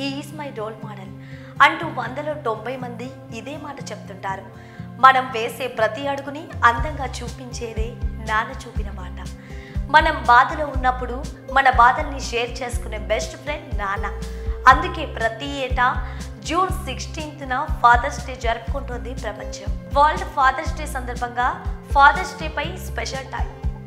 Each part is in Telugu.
హీఈస్ మై రోల్ మోడల్ అంటూ వందలో తొంభై మంది ఇదే మాట చెప్తుంటారు మనం వేసే ప్రతి అడుగుని అందంగా చూపించేదే నాన్న చూపిన మాట మనం బాధలో ఉన్నప్పుడు మన బాధల్ని షేర్ చేసుకునే బెస్ట్ ఫ్రెండ్ నాన్న అందుకే ప్రతి ఏటా జూన్ సిక్స్టీన్త్న ఫాదర్స్ డే జరుపుకుంటుంది ప్రపంచం వరల్డ్ ఫాదర్స్ డే సందర్భంగా ఫాదర్స్ డే పై స్పెషల్ టైం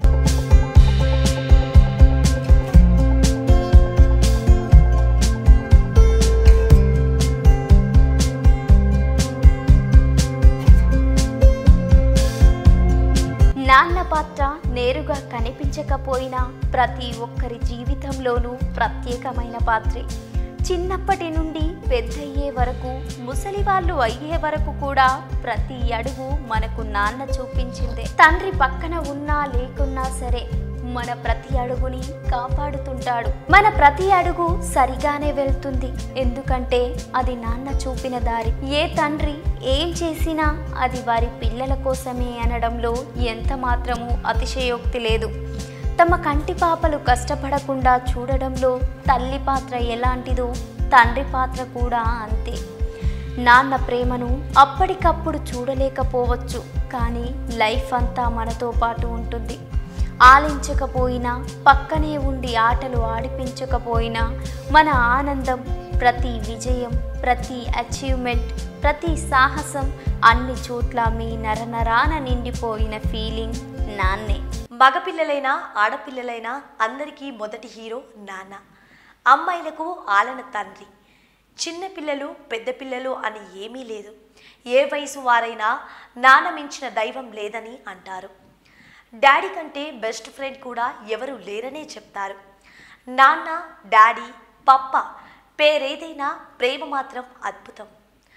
నాన్న పాత్ర నేరుగా కనిపించకపోయినా ప్రతి ఒక్కరి జీవితంలోనూ ప్రత్యేకమైన పాత్రే చిన్నప్పటి నుండి పెద్దయ్యే వరకు ముసలి వాళ్ళు అయ్యే వరకు కూడా ప్రతి అడుగు మనకు నాన్న చూపించిందే తండ్రి పక్కన ఉన్నా లేకున్నా సరే మన ప్రతి అడుగుని కాపాడుతుంటాడు మన ప్రతి అడుగు సరిగానే వెళ్తుంది ఎందుకంటే అది నాన్న చూపిన దారి ఏ తండ్రి ఏం చేసినా అది వారి పిల్లల కోసమే అనడంలో ఎంత మాత్రము అతిశయోక్తి లేదు తమ కంటి పాపలు కష్టపడకుండా చూడడంలో తల్లి పాత్ర ఎలాంటిదో తండ్రి పాత్ర కూడా అంతే నాన్న ప్రేమను అప్పటికప్పుడు చూడలేకపోవచ్చు కానీ లైఫ్ అంతా మనతో పాటు ఉంటుంది ఆలించకపోయినా పక్కనే ఉండి ఆటలు ఆడిపించకపోయినా మన ఆనందం ప్రతి విజయం ప్రతి అచీవ్మెంట్ ప్రతి సాహసం అన్ని చోట్ల మీ నరనరాన నిండిపోయిన ఫీలింగ్ నాన్నే మగపిల్లలైనా ఆడపిల్లలైనా అందరికీ మొదటి హీరో నాన్న అమ్మాయిలకు ఆలన తండ్రి చిన్న పిల్లలు పెద్ద పిల్లలు అని ఏమీ లేదు ఏ వయసు వారైనా నాన్న మించిన దైవం లేదని అంటారు డాడీ కంటే బెస్ట్ ఫ్రెండ్ కూడా ఎవరు లేరనే చెప్తారు నాన్న డాడీ పప్ప పేరేదైనా ప్రేమ మాత్రం అద్భుతం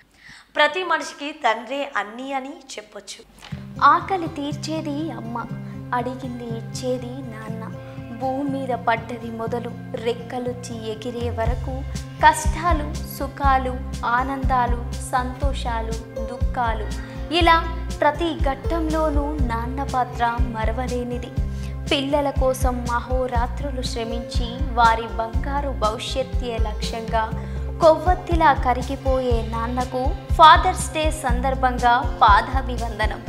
ప్రతి మనిషికి తండ్రే అన్నీ అని చెప్పొచ్చు ఆకలి తీర్చేది అమ్మ అడిగింది ఇచ్చేది నాన్న భూమి మీద పడ్డది మొదలు రెక్కలుచ్చి ఎగిరే వరకు కష్టాలు సుఖాలు ఆనందాలు సంతోషాలు దుఃఖాలు ఇలా ప్రతి ఘట్టంలోనూ నాన్న పాత్ర మరవలేనిది పిల్లల కోసం అహోరాత్రులు శ్రమించి వారి బంగారు భవిష్యత్తే లక్ష్యంగా కొవ్వొత్తిలా కరిగిపోయే నాన్నకు ఫాదర్స్ డే సందర్భంగా పాదాభివందనం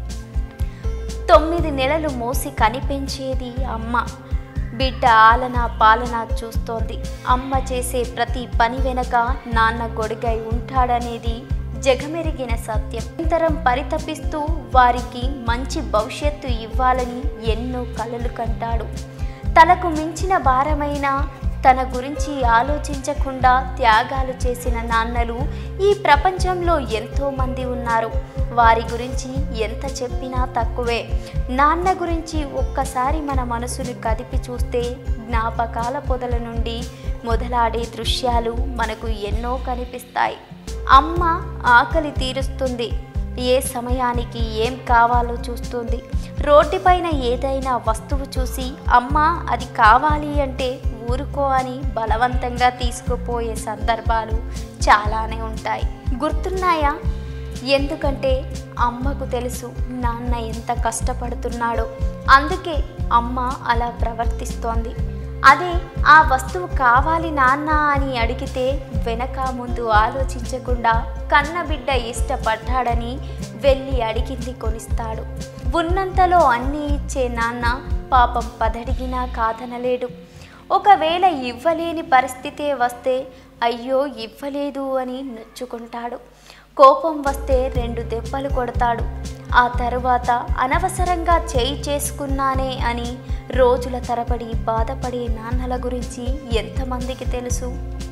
తొమ్మిది నెలలు మోసి కనిపెంచేది అమ్మ బిడ్డ ఆలన పాలన చూస్తోంది అమ్మ చేసే ప్రతి పని వెనక నాన్న గొడుగై ఉంటాడనేది జగమెరిగిన సత్యం నిరంతరం పరితపిస్తూ వారికి మంచి భవిష్యత్తు ఇవ్వాలని ఎన్నో కలలు కంటాడు తనకు మించిన భారమైన తన గురించి ఆలోచించకుండా త్యాగాలు చేసిన నాన్నలు ఈ ప్రపంచంలో ఎంతో మంది ఉన్నారు వారి గురించి ఎంత చెప్పినా తక్కువే నాన్న గురించి ఒక్కసారి మన మనసును కదిపి చూస్తే జ్ఞాపకాల పొదల నుండి మొదలాడే దృశ్యాలు మనకు ఎన్నో కనిపిస్తాయి అమ్మ ఆకలి తీరుస్తుంది ఏ సమయానికి ఏం కావాలో చూస్తుంది రోడ్డుపైన ఏదైనా వస్తువు చూసి అమ్మ అది కావాలి అంటే ఊరుకో అని బలవంతంగా తీసుకుపోయే సందర్భాలు చాలానే ఉంటాయి గుర్తున్నాయా ఎందుకంటే అమ్మకు తెలుసు నాన్న ఎంత కష్టపడుతున్నాడో అందుకే అమ్మ అలా ప్రవర్తిస్తోంది అదే ఆ వస్తువు కావాలి నాన్న అని అడిగితే వెనక ముందు ఆలోచించకుండా కన్న బిడ్డ ఇష్టపడ్డాడని వెళ్ళి అడిగింది కొనిస్తాడు ఉన్నంతలో అన్నీ ఇచ్చే నాన్న పాపం పదడిగినా కాదనలేడు ఒకవేళ ఇవ్వలేని పరిస్థితే వస్తే అయ్యో ఇవ్వలేదు అని నొచ్చుకుంటాడు కోపం వస్తే రెండు దెబ్బలు కొడతాడు ఆ తరువాత అనవసరంగా చేయి చేసుకున్నానే అని రోజుల తరబడి బాధపడే నాన్నల గురించి ఎంతమందికి తెలుసు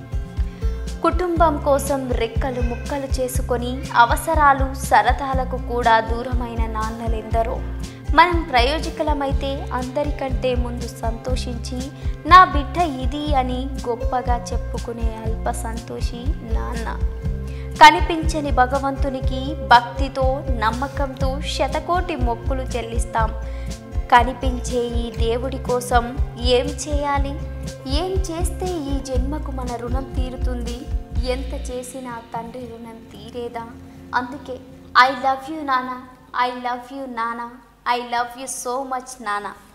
కుటుంబం కోసం రెక్కలు ముక్కలు చేసుకొని అవసరాలు సరదాలకు కూడా దూరమైన నాన్నలెందరో మనం ప్రయోజకులమైతే అందరికంటే ముందు సంతోషించి నా బిడ్డ ఇది అని గొప్పగా చెప్పుకునే అల్ప సంతోషి నాన్న కనిపించని భగవంతునికి భక్తితో నమ్మకంతో శతకోటి మొక్కులు చెల్లిస్తాం కనిపించే ఈ దేవుడి కోసం ఏం చేయాలి ఏం చేస్తే ఈ జన్మకు మన రుణం తీరుతుంది ఎంత చేసినా తండ్రి రుణం తీరేదా అందుకే ఐ లవ్ యూ నాన్న ఐ లవ్ యూ నాన్న I love you so much నాన్న